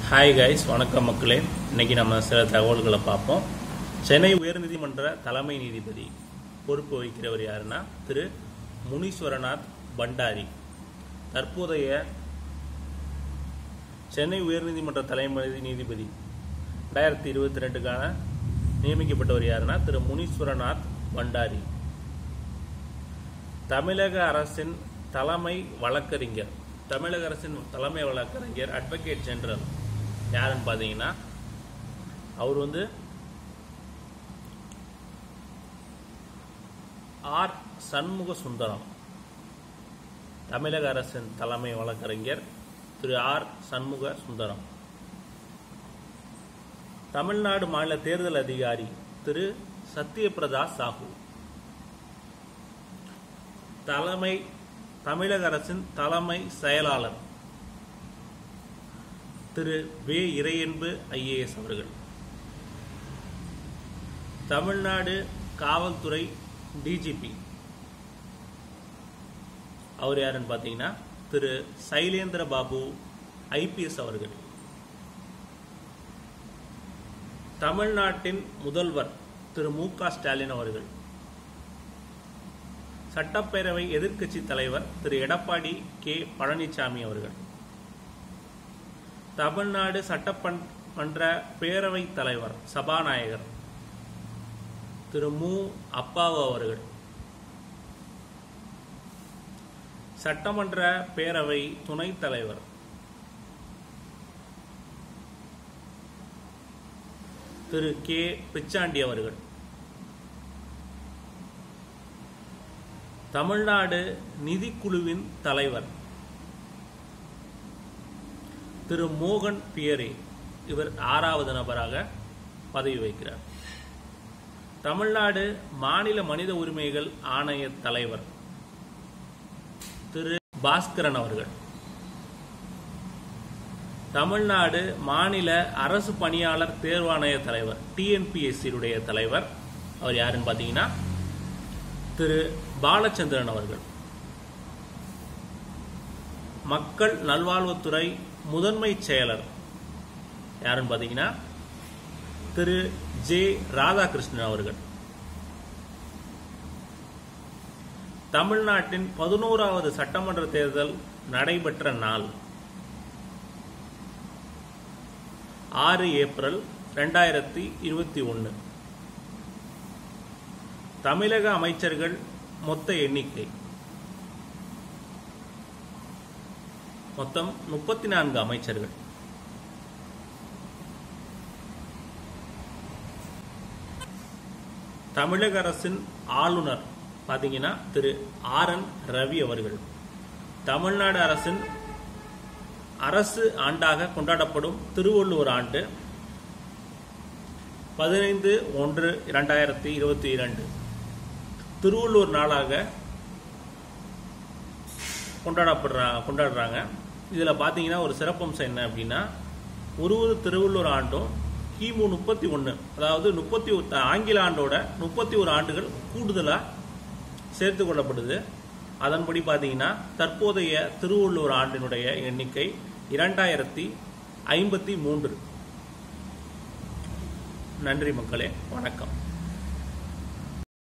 hi guys வணக்கம் மக்களே இன்னைக்கு நம்ம சில தகவல்களை பார்ப்போம் சென்னை உயர்நீதிமன்ற தலைமை நீதிபதி பொறுப்பு வகிக்கிறவர் யாருன்னா திரு முனீஸ்வரநாத் பண்டாரி தற்போதைய சென்னை உயர்நீதிமன்ற தலைமை நீதிபதி ரெண்டாயிரத்தி இருபத்தி ரெண்டுக்கான நியமிக்கப்பட்டவர் யாருன்னா திரு முனீஸ்வரநாத் பண்டாரி தமிழக அரசின் தலைமை வழக்கறிஞர் தமிழக அரசின் தலைமை வழக்கறிஞர் அட்வொகேட் ஜெனரல் யாருன்னு பார்த்தீங்கன்னா அவர் வந்து ஆர் சண்முக சுந்தரம் தமிழக அரசின் தலைமை வழக்கறிஞர் திரு ஆர் சண்முக சுந்தரம் தமிழ்நாடு மாநில தேர்தல் அதிகாரி திரு சத்யபிரதா சாஹூ தலைமை தமிழக அரசின் தலைமை செயலாளர் திரு வே இறையன்பு ஐஏஎஸ் அவர்கள் தமிழ்நாடு காவல்துறை டிஜிபி அவர் யாருன்னு பார்த்தீங்கன்னா திரு சைலேந்திர பாபு ஐபிஎஸ் அவர்கள் தமிழ்நாட்டின் முதல்வர் திரு மு க ஸ்டாலின் அவர்கள் சட்டப்பேரவை எதிர்க்கட்சி தலைவர் திரு எடப்பாடி கே பழனிசாமி அவர்கள் தமிழ்நாடு சட்டமன்ற பேரவைத் தலைவர் சபாநாயகர் திரு மு அப்பாவு அவர்கள் சட்டமன்ற பேரவை துணைத் தலைவர் திரு கே பிச்சாண்டி அவர்கள் தமிழ்நாடு நிதிக்குழுவின் தலைவர் திரு மோகன் பியரே இவர் ஆறாவது நபராக பதவி வகிக்கிறார் தமிழ்நாடு மாநில மனித உரிமைகள் ஆணைய தலைவர் திரு பாஸ்கரன் அவர்கள் தமிழ்நாடு மாநில அரசு பணியாளர் தேர்வாணைய தலைவர் டிஎன்பிஎஸ்சியுடைய தலைவர் அவர் யாருன்னு பார்த்தீங்கன்னா திரு பாலச்சந்திரன் அவர்கள் மக்கள் நல்வாழ்வுத்துறை முதன்மை செயலர் யாருன்னு பார்த்தீங்கன்னா திரு ஜே ராதாகிருஷ்ணன் அவர்கள் தமிழ்நாட்டின் பதினோராவது சட்டமன்ற தேர்தல் நடைபெற்ற நாள் ஆறு ஏப்ரல் ரெண்டாயிரத்தி இருபத்தி ஒன்று தமிழக அமைச்சர்கள் மொத்த எண்ணிக்கை மொத்தம் முப்பத்தி நான்கு அமைச்சர்கள் தமிழக அரசின் ஆளுநர் பார்த்தீங்கன்னா திரு ஆர் என் ரவி அவர்கள் தமிழ்நாடு அரசின் அரசு ஆண்டாக கொண்டாடப்படும் திருவள்ளுவர் ஆண்டு பதினைந்து ஒன்று இரண்டாயிரத்தி இருபத்தி இரண்டு திருவள்ளூர் நாளாக கொண்டாடப்படுறா கொண்டாடுறாங்க இதில் பார்த்தீங்கன்னா ஒரு சிறப்பம்சம் என்ன அப்படின்னா ஒரு ஒரு திருவள்ளூர் ஆண்டும் கிமு முப்பத்தி ஒன்று அதாவது முப்பத்தி ஆங்கில ஆண்டோட முப்பத்தி ஒரு ஆண்டுகள் கூடுதலாக சேர்த்து கொள்ளப்படுது அதன்படி பார்த்தீங்கன்னா தற்போதைய திருவள்ளூர் ஆண்டினுடைய எண்ணிக்கை இரண்டாயிரத்தி ஐம்பத்தி மூன்று நன்றி மக்களே வணக்கம்